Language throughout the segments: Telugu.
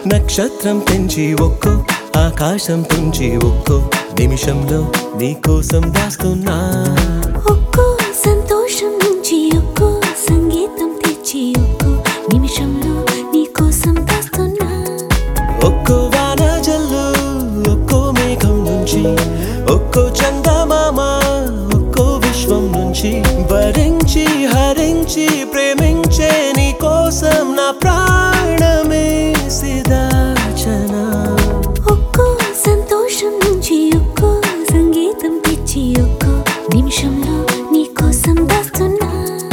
నక్షత్రం పెంచి ఒక్కో ఆకాశం తుంచి ఒక్కో నిమిషంలో నీకోసం దాస్తున్నా ఒక్కో సంతోషం నుంచి ఒక్కో సంగీతం తెచ్చి ఒక్కో నిమిషంలో నీకోసం కాస్తున్నా ఒక్కో వాన జల్లు ఒక్కో మేఘం నుంచి ఒక్కో చందమామ ఒక్కో విశ్వం నుంచి భరించి హరించి ప్రేమించే నీ కోసం నా ప్రాణమే సిదాచనా ఒక్కో సంతోషం నుంచి ఒక్కో సంగీతం తెచ్చి ఒక్కో నిమిషంలో నీకోసం దాస్తున్నా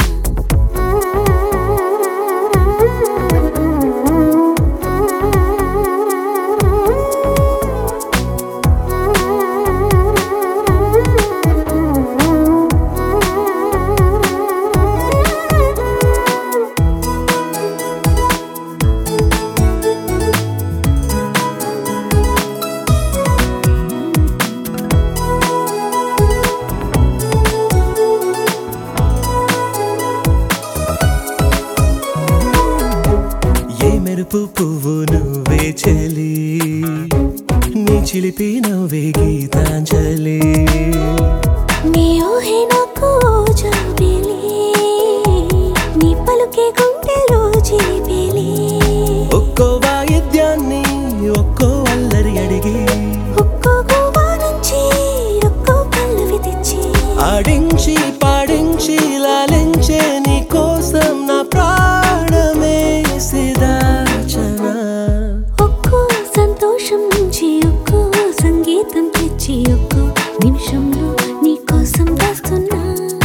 ఏ మెరుపు పువ్వు నువ్వే చెలి నీ చిలిపి నవ్వే గీతాంజలి నీ ఊహే నాకు జాబిలి నీ పలుకే గుండెలో జీబిలి ఒక్కో వాయిద్యాన్ని ఒక్కో అల్లరి అడిగి ఒక్కో గోవా నుంచి ఒక్కో పల్లవి తెచ్చి ఆడించి పాడించి లాలించే నీ కోసం నా ప్రాణమే సిదాచనా ఒక్కో సంతోషం నుంచి ఒక్కో సంగీతం తెచ్చి ఒక్కో నిమిషంలో నీకోసం దాస్తున్నా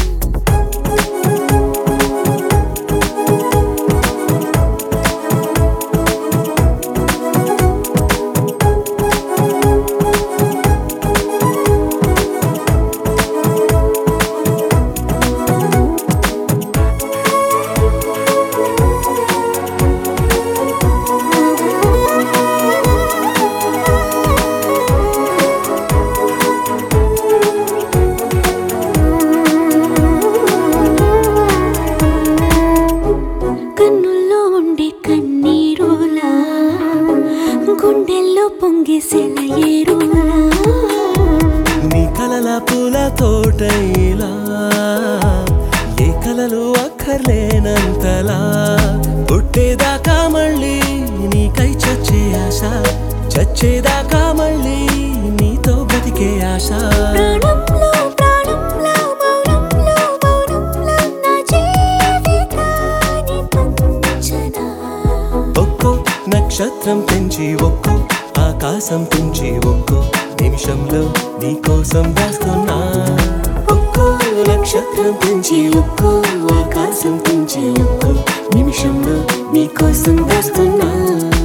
కన్నుల్లో ఉండే కన్నీరులా గుండెల్లో పొంగేసిన ఏరులా నీ కలల పూల తోటైలా ఏ కలలు అక్కర్లేనంతలా పుట్టేదాకా మళ్ళీ నీకై చచ్చే ఆశ చచ్చేదాకా మళ్ళీ నీతో బతికే ఆశ ప్రాణంలో ప్రాణంలో మౌనంలో మౌనంలో నా జీవితాన్ని పంచనా ఒక్కో నక్షత్రం పెంచి ఒక్కో ఆకాశం తుంచి ఒక్కో నిమిషంలో నీకోసం దాస్తున్నా ఒక్కో నక్షత్రం పెంచి ఒక్కో ఆకాశం తుంచి ఒక్కో నిమిషంలో నీకోసం దాస్తున్నా